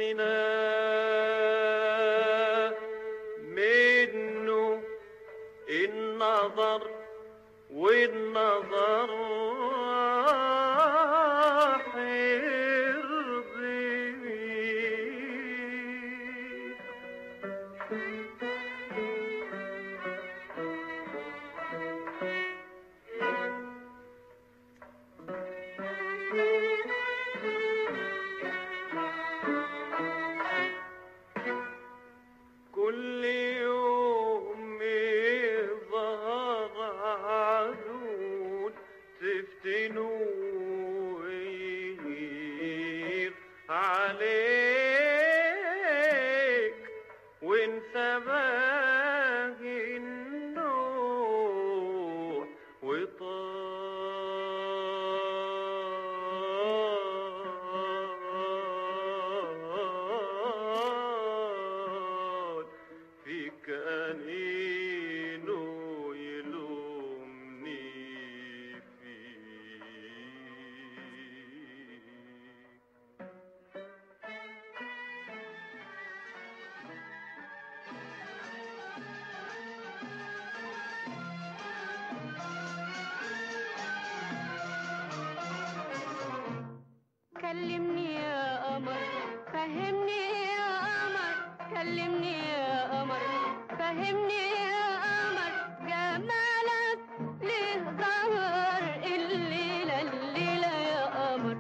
حظنا منه النظر والنظر حرضي كل يوم يظهر عدود تفتنوا ويغير عليك وانسى باقي النوح وطال فيك أنينه يلومني فيه كلمني يا قمر فهمني يا قمر كلمني يا قمر فهمني يا قمر جمالك ليه ظهر الليلة الليلة يا قمر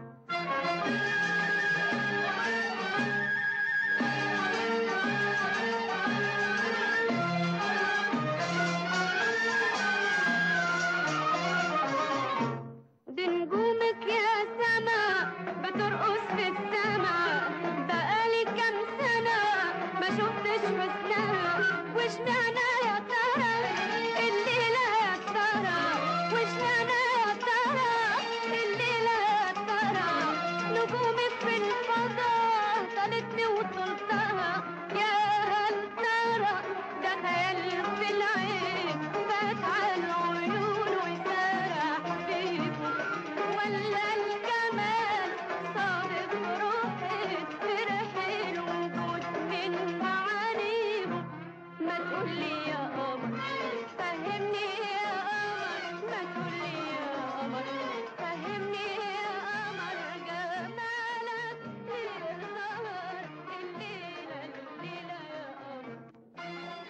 دي نجومك يا سما بترقص في السما بقالي كام سنة ما شفتش حسنها وش معنى يا ترى الليلة يا ترى وش معنى يا ترى الليلة يا ترى نجومك في الفضاء طالتني وطلتها يا هل ترى ده خيال في العين فات على العيون وسرح فيكم ولا الجمال صادق روحي فرح الوجود من معانيهم ما تقولي يا قمر فهمني يا قمر ما تقولي يا قمر فهمني يا قمر جمالك ليه ظهر الليلة الليلة يا قمر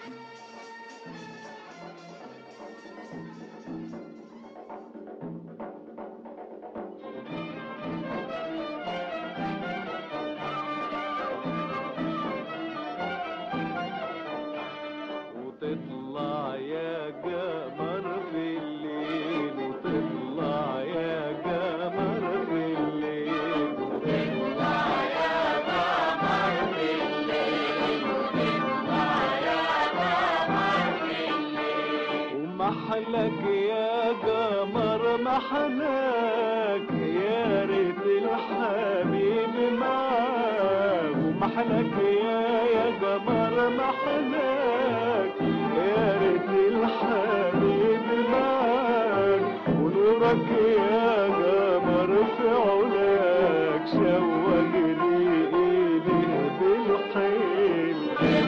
وتطلع يا قمر في الليل وتطلع يا قمر في الليل وتطلع يا قمر في الليل وتطلع يا قمر في الليل ومحلك يا قمر محلك يا ريت الحبيب معاك ومحلك يا يا قمر محلك يا ريت الحبيب معاك ونورك يا قمر في علاك شوقني إليه بالحيل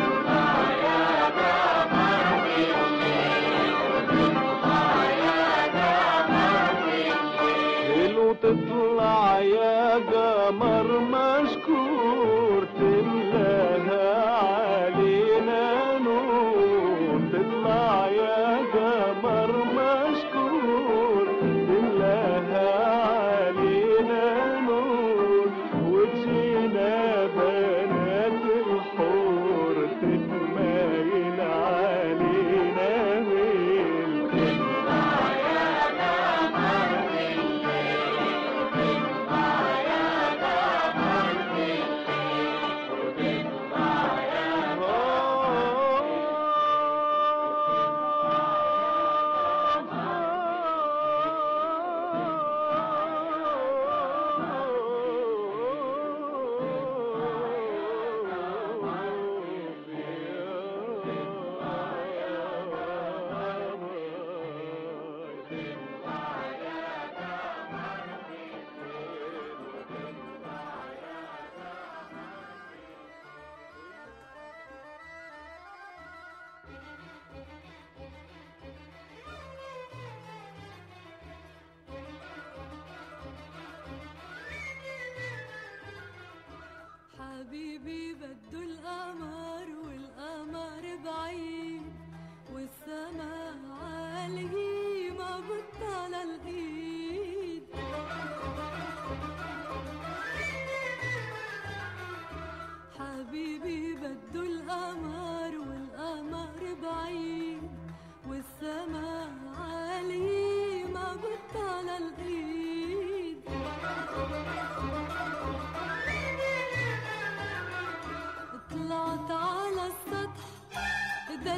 حلو تطلع يا قمر مشكور تملاها علينا نور تطلع يا قمر مشكور تملاها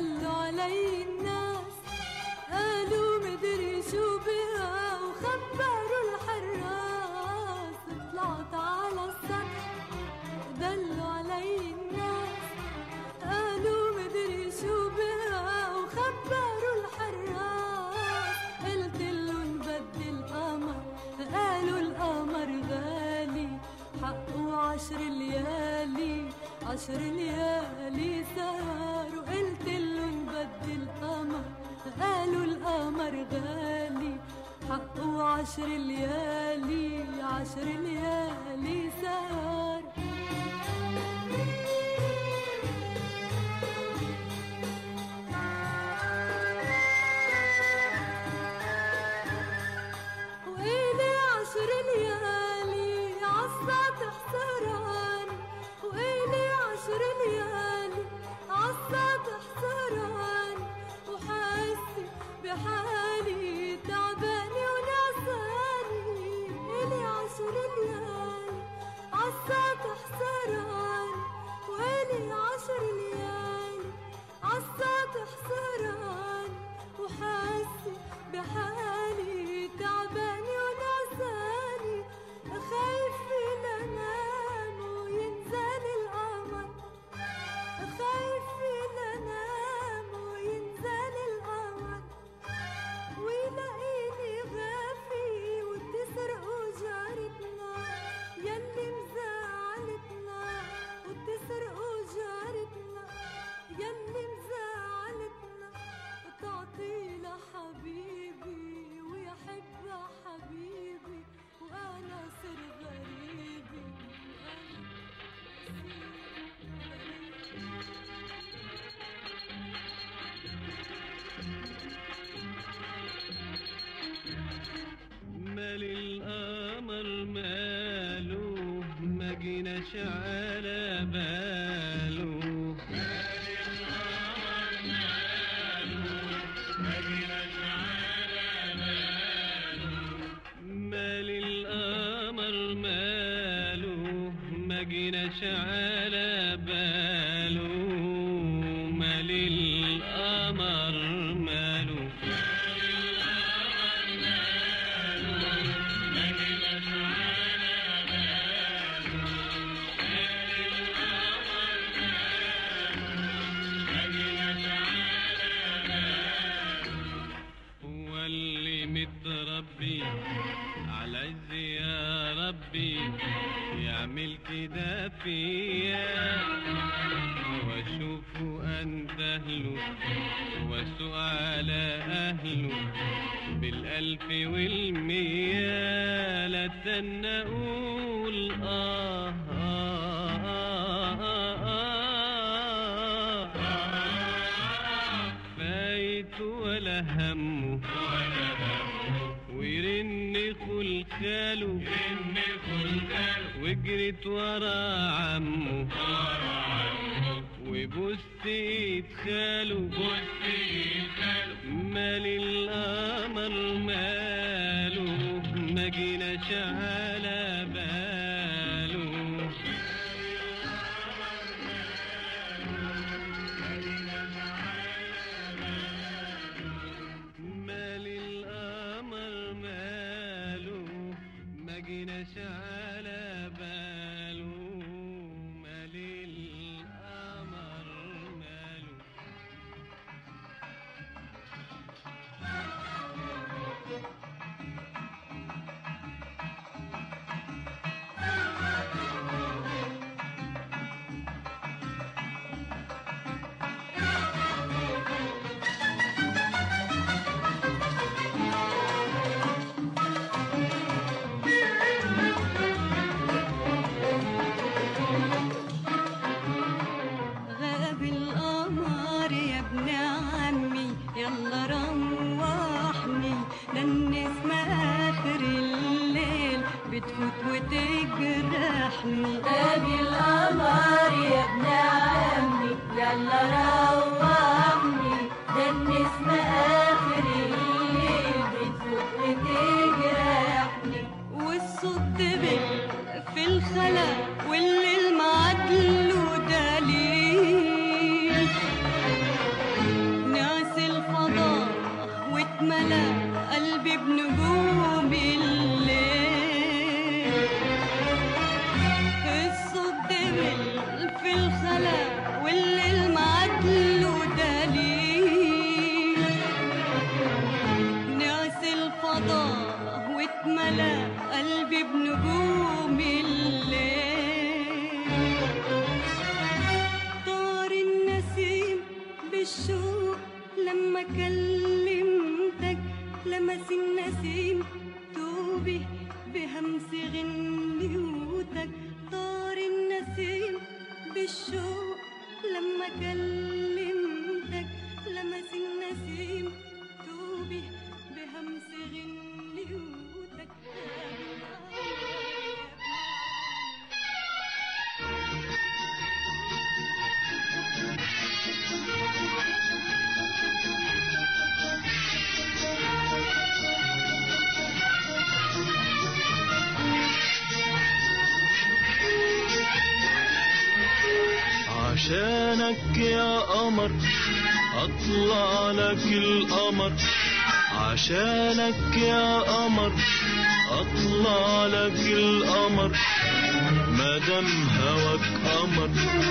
دلوا علي الناس قالوا مدري شو بها وخبروا الحراس طلعت على السطح دلوا علي الناس قالوا مدري شو بها وخبروا الحراس قلت لهم بدي القمر قالوا القمر غالي حقه عشر ليالي عشر ليالي سهر وقلت لهم بدي القمر قالوا القمر غالي حقه عشر ليالي عشر ليالي سهر وإلي عشر ليالي عالسطح سهران وإلي عشر ليالي عالسطح سهران وحاسة بحالي تعبانة ونعساني إلي عشر ليالي عالسطح سهران وإلي عشر ليالي عالسطح سهران وحاسة بحالي تعبانة ونعساني خايفة لنام وينزل القمر خايفة لنام وينزل القمر ويلاقيني غافي وتسرقوا جارتنا يلي مزعلتنا وتسرقوا جارتنا يلي مزعلتنا تعطي لحبيبي ويحب حبيبي وانا صر غريبي وانا مال القمر ماله ما جيناش على باله مال القمر ماله ما جيناش على باله مال القمر ماله هو اللي متربي على عز يا ربي يعمل كده فيا واشوفه اندهله واسوق على اهله بالالف والمية لا تنى اقول آه, آه, آه, آه, آه فايت ولا همه ويرن خلخاله وجريت ورا عمه وبوست ايد خاله مال القمر ماله ما جيناش على باله مال القمر ماله ما جيناش على باله مال القمر ماله بالشوق لما كلمتك لمس النسيم توبي بهمس غنيوتك طار النسيم بالشوق لما كلمتك لمس النسيم توبي بهمس غنيوتك عشانك يا قمر اطلع لك القمر عشانك يا قمر اطلع لك القمر مادام هواك قمر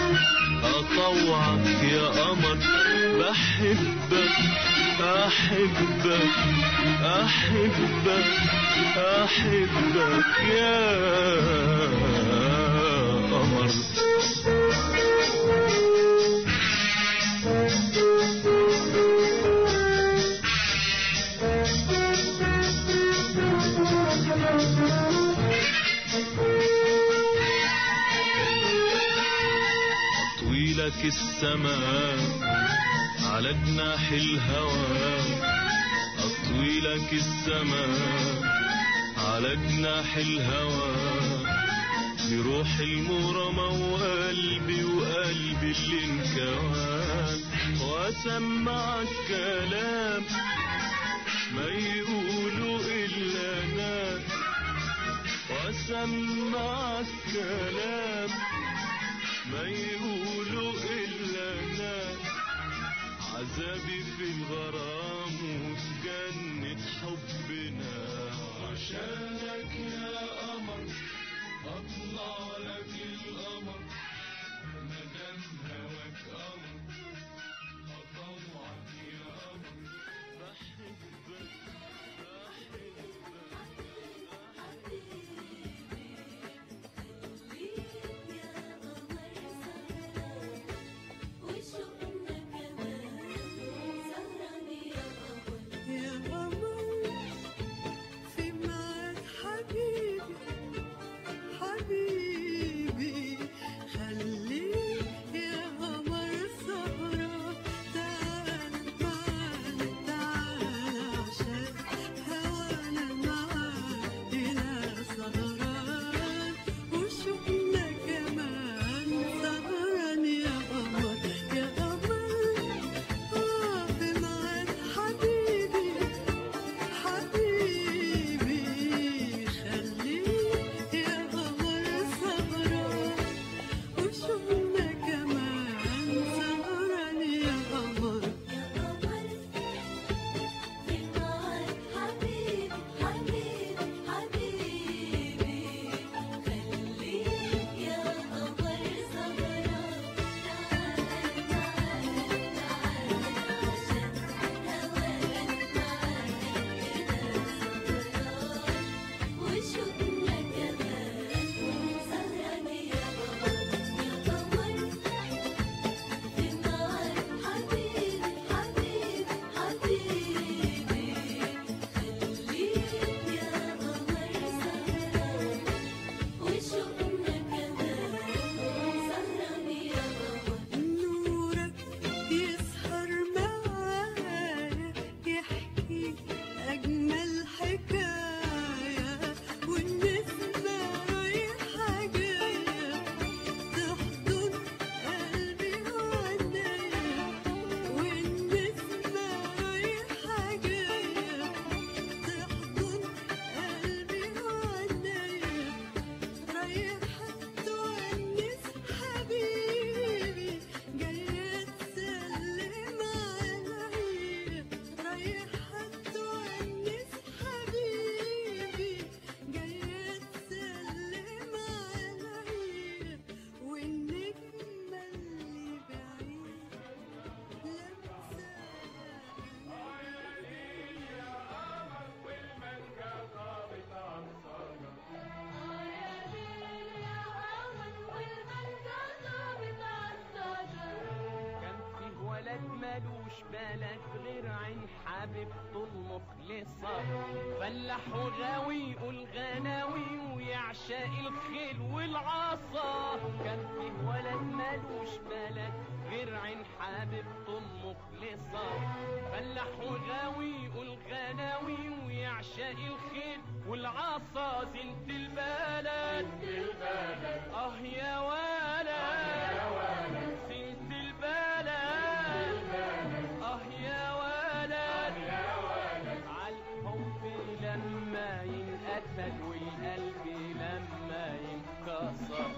اطوعك يا قمر بحبك احبك احبك احبك يا قمر طويلك السماء على جناح الهوى أطويلك السماء على جناح الهوى بروح المرمى وقلبي وقلبي اللي انكوى واسمعك كلام ما يقولوا الا انا واسمعك كلام ما يقولوا إلا أنا عذابي في الغرام وفي جنة حبنا عشانك يا قمر أطلع لك القمر مدام هواك قمر أطوعك يا قمر بحبك يا قمر في معاك حبيبي حبيبي خليك يا قمر سهرة تعال مالوش بلد غير عين حبيبته المخلصة فلاح وغاوي يقول غناوي ويعشق الخيل والعصا كان فيه ولد مالوش بلد غير عين حبيبته المخلصة فلاح وغاوي يقول غناوي ويعشق الخيل والعصا زينة البلد اه يا ولد زينة البلد اه يا ولد عالحب لما ينقتل والقلب لما ينكسر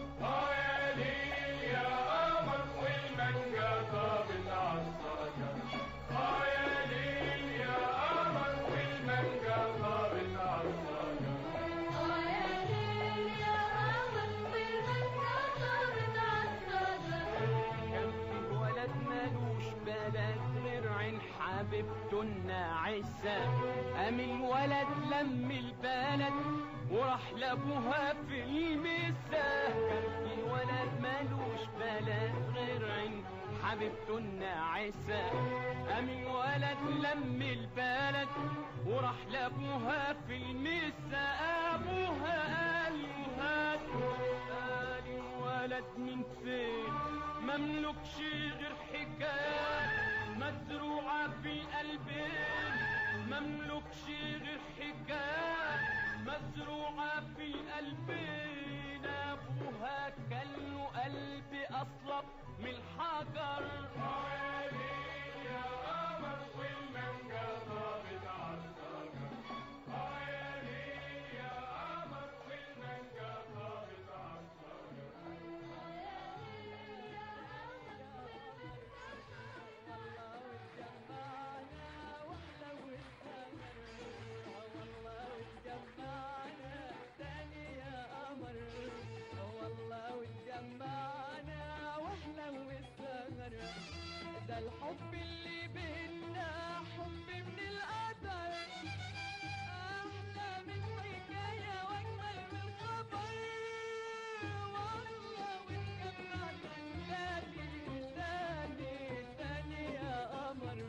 كان في ولد مالوش بلد غير عين حبيبته الناعسة قام الولد لم البلد وراح لابوها في المسا كان في ولد مالوش بلد غير عين حبيبته الناعسة قام الولد لم البلد وراح لابوها في المسا ابوها قال له هات قال الولد من فين مملكش غير حكايات مزروعة في القلبين مملكش غير حكايات مزروعة في القلبين أبوها كان له قلب أصلب من الحجر ده الحب اللي بينا حب من القدر أحلى من حكاية وأجمل من خبر والله واتجمعنا تاني تاني تاني يا قمر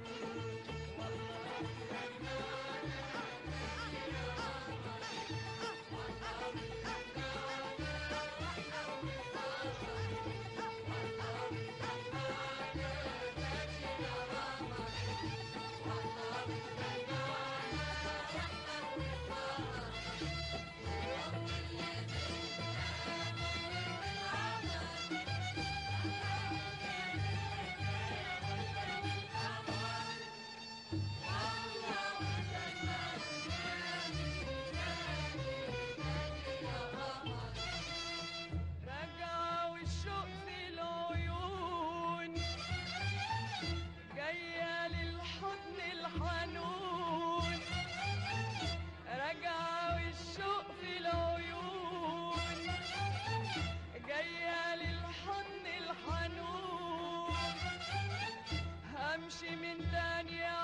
رجع والشوق في العيون جاية للحضن الحنون رجع والشوق في العيون جاية للحضن الحنون همشي من تاني